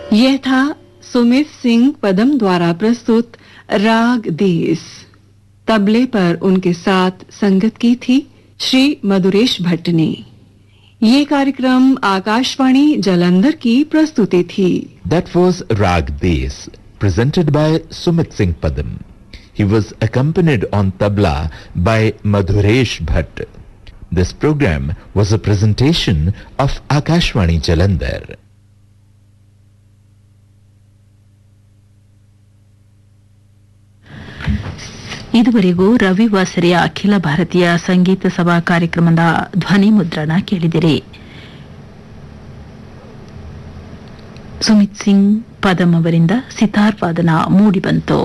यह था सुमित सिंह पदम द्वारा प्रस्तुत राग देस तबले पर उनके साथ संगत की थी श्री मधुरेश भट्ट ने ये कार्यक्रम आकाशवाणी जलंधर की प्रस्तुति थी That was Rag Des, presented by Sumit Singh Padam. He was accompanied on tabla by Madhuresh Bhatt. This program was a presentation of Akashvani Jalandhar. ಇದುವರೆಗೂ ರವಿವಾಸರಿಯ ಅಖಿಲ ಭಾರತೀಯ ಸಂಗೀತ ಸಭಾ ಕಾರ್ಯಕ್ರಮದ ಧ್ವನಿ ಮುದ್ರಣ ಕೇಳಿದಿರಿ ಸುಮಿತ್ ಸಿಂಗ್ ಪದಂ ಅವರಿಂದ ಸಿತಾರ್ ವಾದನ ಮೂಡಿಬಂತು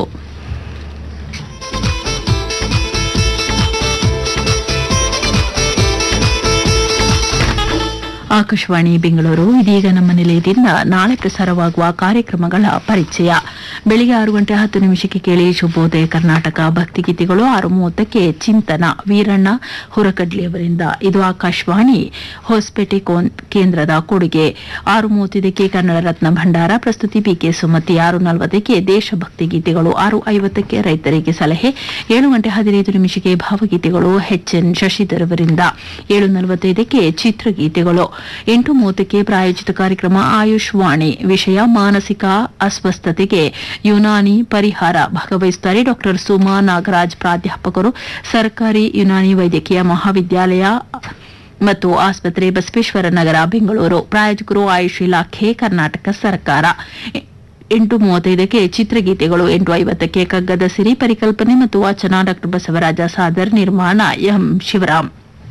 ಆಕಾಶವಾಣಿ ಬೆಂಗಳೂರು ಇದೀಗ ನಮ್ಮ ನಿಲಯದಿಂದ ನಾಳೆ ಪ್ರಸಾರವಾಗುವ ಕಾರ್ಯಕ್ರಮಗಳ ಪರಿಚಯ ಬೆಳಿಗ್ಗೆ ಆರು ಗಂಟೆ ಹತ್ತು ನಿಮಿಷಕ್ಕೆ ಕೇಳಿ ಶುಭೋದಯ ಕರ್ನಾಟಕ ಭಕ್ತಿಗೀತೆಗಳು ಆರು ಮೂವತ್ತಕ್ಕೆ ಚಿಂತನ ವೀರಣ್ಣ ಹುರಕಡ್ಲಿಯವರಿಂದ ಇದು ಆಕಾಶವಾಣಿ ಹೊಸಪೇಟೆ ಕೋನ್- ಕೇಂದ್ರದ ಕೊಡುಗೆ ಆರು ಮೂವತ್ತೈದಕ್ಕೆ ಕನ್ನಡ ರತ್ನ ಭಂಡಾರ ಪ್ರಸ್ತುತಿ ಬಿಕೆ ಸುಮತಿ ಆರು ನಲವತ್ತಕ್ಕೆ ದೇಶಭಕ್ತಿ ಗೀತೆಗಳು ಆರು ಐವತ್ತಕ್ಕೆ ರೈತರಿಗೆ ಸಲಹೆ ಏಳು ಗಂಟೆ ಹದಿನೈದು ನಿಮಿಷಕ್ಕೆ ಭಾವಗೀತೆಗಳು ಎನ್ ಶಶಿಧರ್ ಅವರಿಂದ ಏಳು ನಲವತ್ತೈದಕ್ಕೆ ಚಿತ್ರಗೀತೆಗಳು ಎಂಟು ಮೂವತ್ತಕ್ಕೆ ಪ್ರಾಯೋಜಿತ ಕಾರ್ಯಕ್ರಮ ಆಯುಷ್ ವಾಣಿ ವಿಷಯ ಮಾನಸಿಕ ಅಸ್ವಸ್ಥತೆಗೆ ಯುನಾನಿ ಪರಿಹಾರ ಭಾಗವಹಿಸುತ್ತಾರೆ ಡಾಕ್ಟರ್ ಸುಮಾ ನಾಗರಾಜ್ ಪ್ರಾಧ್ಯಾಪಕರು ಸರ್ಕಾರಿ ಯುನಾನಿ ವೈದ್ಯಕೀಯ ಮಹಾವಿದ್ಯಾಲಯ ಮತ್ತು ಆಸ್ಪತ್ರೆ ಬಸವೇಶ್ವರ ನಗರ ಬೆಂಗಳೂರು ಪ್ರಾಯೋಜಕರು ಆಯುಷ್ ಇಲಾಖೆ ಕರ್ನಾಟಕ ಸರ್ಕಾರ ಎಂಟು ಮೂವತ್ತೈದಕ್ಕೆ ಚಿತ್ರಗೀತೆಗಳು ಎಂಟು ಐವತ್ತಕ್ಕೆ ಕಗ್ಗದ ಸಿರಿ ಪರಿಕಲ್ಪನೆ ಮತ್ತು ವಾಚನ ಡಾಕ್ಟರ್ ಬಸವರಾಜ ಸಾದರ್ ನಿರ್ಮಾಣ ಎಂ ಶಿವರಾಮ್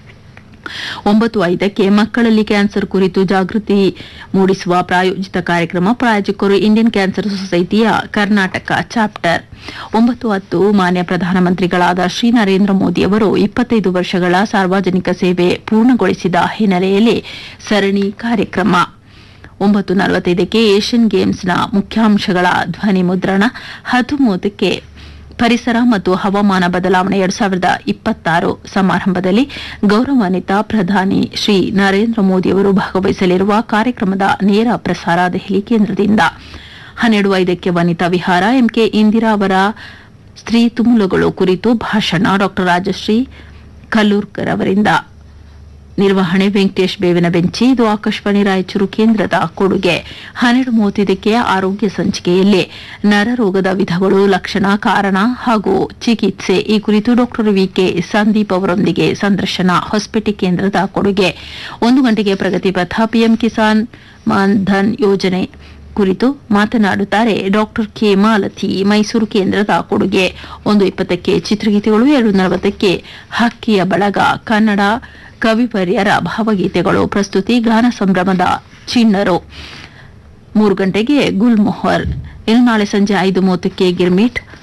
ಒಂಬತ್ತು ಐದಕ್ಕೆ ಮಕ್ಕಳಲ್ಲಿ ಕ್ಯಾನ್ಸರ್ ಕುರಿತು ಜಾಗೃತಿ ಮೂಡಿಸುವ ಪ್ರಾಯೋಜಿತ ಕಾರ್ಯಕ್ರಮ ಪ್ರಾಯೋಜಕರು ಇಂಡಿಯನ್ ಕ್ಯಾನ್ಸರ್ ಸೊಸೈಟಿಯ ಕರ್ನಾಟಕ ಚಾಪ್ಟರ್ ಒಂಬತ್ತು ಹತ್ತು ಮಾನ್ಯ ಪ್ರಧಾನಮಂತ್ರಿಗಳಾದ ಶ್ರೀ ನರೇಂದ್ರ ಮೋದಿ ಅವರು ಇಪ್ಪತ್ತೈದು ವರ್ಷಗಳ ಸಾರ್ವಜನಿಕ ಸೇವೆ ಪೂರ್ಣಗೊಳಿಸಿದ ಹಿನ್ನೆಲೆಯಲ್ಲಿ ಸರಣಿ ಕಾರ್ಯಕ್ರಮ ಒಂಬತ್ತು ನಲವತ್ತೈದಕ್ಕೆ ಏಷ್ಯನ್ ಗೇಮ್ಸ್ನ ಮುಖ್ಯಾಂಶಗಳ ಧ್ವನಿ ಮುದ್ರಣ ಹತ್ತು ಮೂವತ್ತಕ್ಕೆ ಪರಿಸರ ಮತ್ತು ಹವಾಮಾನ ಬದಲಾವಣೆ ಎರಡ್ ಸಾವಿರದ ಇಪ್ಪತ್ತಾರು ಸಮಾರಂಭದಲ್ಲಿ ಗೌರವಾನ್ವಿತ ಪ್ರಧಾನಿ ಶ್ರೀ ನರೇಂದ್ರ ಮೋದಿಯವರು ಭಾಗವಹಿಸಲಿರುವ ಕಾರ್ಯಕ್ರಮದ ನೇರ ಪ್ರಸಾರ ದೆಹಲಿ ಕೇಂದ್ರದಿಂದ ಹನ್ನೆರಡು ಐದಕ್ಕೆ ವನಿತಾ ವಿಹಾರ ಎಂಕೆ ಇಂದಿರಾ ಅವರ ಸ್ತ್ರೀ ತುಮುಲುಗಳು ಕುರಿತು ಭಾಷಣ ಡಾಕ್ಟರ್ ರಾಜಶ್ರೀ ಕಲ್ಲೂರ್ಕರ್ ಅವರಿಂದ ನಿರ್ವಹಣೆ ವೆಂಕಟೇಶ್ ಬೇವಿನ ಬೆಂಚಿ ಇದು ಆಕಾಶವಾಣಿ ರಾಯಚೂರು ಕೇಂದ್ರದ ಕೊಡುಗೆ ಹನ್ನೆರಡು ಮೂವತ್ತೈದಕ್ಕೆ ಆರೋಗ್ಯ ಸಂಚಿಕೆಯಲ್ಲಿ ನರರೋಗದ ವಿಧಗಳು ಲಕ್ಷಣ ಕಾರಣ ಹಾಗೂ ಚಿಕಿತ್ಸೆ ಈ ಕುರಿತು ಡಾಕ್ಟರ್ ವಿಕೆ ಸಂದೀಪ್ ಅವರೊಂದಿಗೆ ಸಂದರ್ಶನ ಹೊಸಪೇಟೆ ಕೇಂದ್ರದ ಕೊಡುಗೆ ಒಂದು ಗಂಟೆಗೆ ಪ್ರಗತಿ ಪಥ ಪಿಎಂ ಕಿಸಾನ್ ಮಾನ್ ಧನ್ ಯೋಜನೆ ಕುರಿತು ಮಾತನಾಡುತ್ತಾರೆ ಡಾಕ್ಟರ್ ಕೆ ಮಾಲತಿ ಮೈಸೂರು ಕೇಂದ್ರದ ಕೊಡುಗೆ ಒಂದು ಇಪ್ಪತ್ತಕ್ಕೆ ಚಿತ್ರಗೀತೆಗಳು ಎರಡು ನಲವತ್ತಕ್ಕೆ ಹಕ್ಕಿಯ ಬಳಗ ಕನ್ನಡ ಕವಿವರ್ಯರ ಭಾವಗೀತೆಗಳು ಪ್ರಸ್ತುತಿ ಗಾನ ಸಂಭ್ರಮದ ಚಿಣ್ಣರು ಮೂರು ಗಂಟೆಗೆ ಗುಲ್ಮೊಹರ್ ಇನ್ನು ನಾಳೆ ಸಂಜೆ ಐದು ಮೂವತ್ತಕ್ಕೆ ಗಿರ್ಮಿಟ್